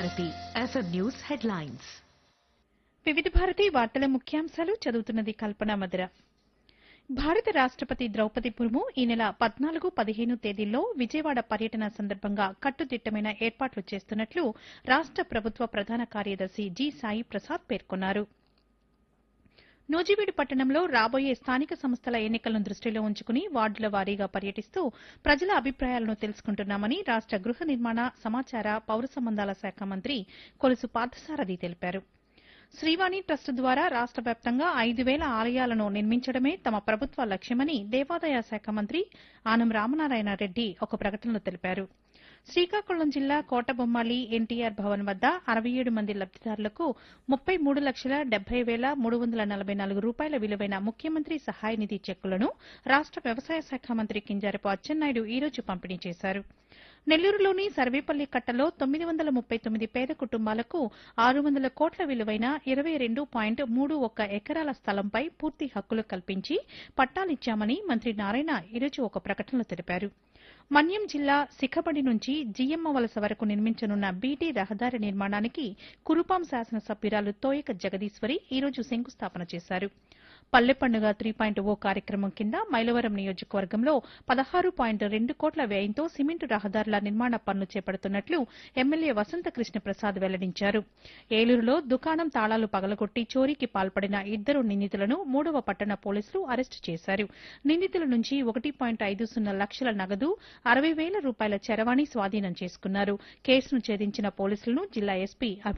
Bharati FM news headlines వివిధ భారతి వార్తల ముఖ్యాంశాలు చదువుతున్నది కల్పన మధుర భారత రాష్టపతి ద్రౌపది ముర్ము ఈ నెల పద్నాలుగు పదిహేను తేదీల్లో విజయవాడ పర్యటన సందర్భంగా కట్టుదిట్టమైన ఏర్పాట్లు చేస్తున్నట్లు రాష్ట ప్రభుత్వ ప్రధాన కార్యదర్శి జి సాయి ప్రసాద్ పేర్కొన్నారు నూజివీడు పట్టణంలో రాబోయే స్థానిక సంస్థల ఎన్నికలను దృష్టిలో ఉంచుకుని వార్డుల వారీగా పర్యటిస్తూ ప్రజల అభిప్రాయాలను తెలుసుకుంటున్నామని రాష్ట గృహ నిర్మాణ సమాచార పౌర సంబంధాల శాఖ మంత్రి కొలుసు పార్థసారథి తెలిపారు శ్రీవాణి ట్రస్ట్ ద్వారా రాష్ట వ్యాప్తంగా ఐదు వేల ఆలయాలను నిర్మించడమే తమ ప్రభుత్వ లక్ష్యమని దేవాదాయ శాఖ మంత్రి ఆనం రామనారాయణ రెడ్డి ఒక ప్రకటనలో తెలిపారు శ్రీకాకుళం జిల్లా కోటబొమ్మాళి ఎన్టీఆర్ భవన్ వద్ద అరవై ఏడు మంది లబ్దిదారులకు ముప్పై మూడు లక్షల డెబ్బై వేల మూడు వందల నలభై నాలుగు రూపాయల విలువైన ముఖ్యమంత్రి సహాయ నిధి చెక్కులను రాష్ట వ్యవసాయ శాఖ మంత్రి కింజారపు అచ్చెన్నాయుడు ఈ రోజు పంపిణీ చేశారు నెల్లూరులోని సర్వేపల్లి కట్టలో తొమ్మిది వందల ముప్పై తొమ్మిది పేద కుటుంబాలకు ఆరు వందల కోట్ల విలువైన ఇరవై రెండు పాయింట్ మూడు ఒక్క ఎకరాల స్థలంపై పూర్తి హక్కులు కల్పించి పట్టాలిచ్చామని మంత్రి నారాయణ ఈరోజు ఒక ప్రకటనలో తెలిపారు మన్యం జిల్లా శిఖబడి నుంచి జిఎమ్మ వలస వరకు నిర్మించనున్న బీటీ రహదారి నిర్మాణానికి కురుపాం శాసనసభ్యురాలు తోయక జగదీశ్వరి ఈరోజు శంకుస్థాపన చేశారు పల్లె పండుగ త్రీ పాయింట్ ఓ కార్యక్రమం కింద మైలవరం నియోజకవర్గంలో పదహారు పాయింట్ రెండు కోట్ల వ్యయంతో సిమెంటు రహదారుల నిర్మాణ పనులు చేపడుతున్నట్లు ఎమ్మెల్యే వసంత కృష్ణ ప్రసాద్ వెల్లడించారు ఏలూరులో దుకాణం తాళాలు పగలగొట్టి చోరీకి పాల్పడిన ఇద్దరు నిందితులను మూడవ పట్టణ పోలీసులు అరెస్టు చేశారు నిందితుల నుంచి ఒకటి పాయింట్ ఐదు సున్నా లక్షల నగదు అరవై వేల రూపాయల చరవాణి స్వాధీనం చేసుకున్నారు కేసును ఛేదించిన పోలీసులను జిల్లా ఎస్పీ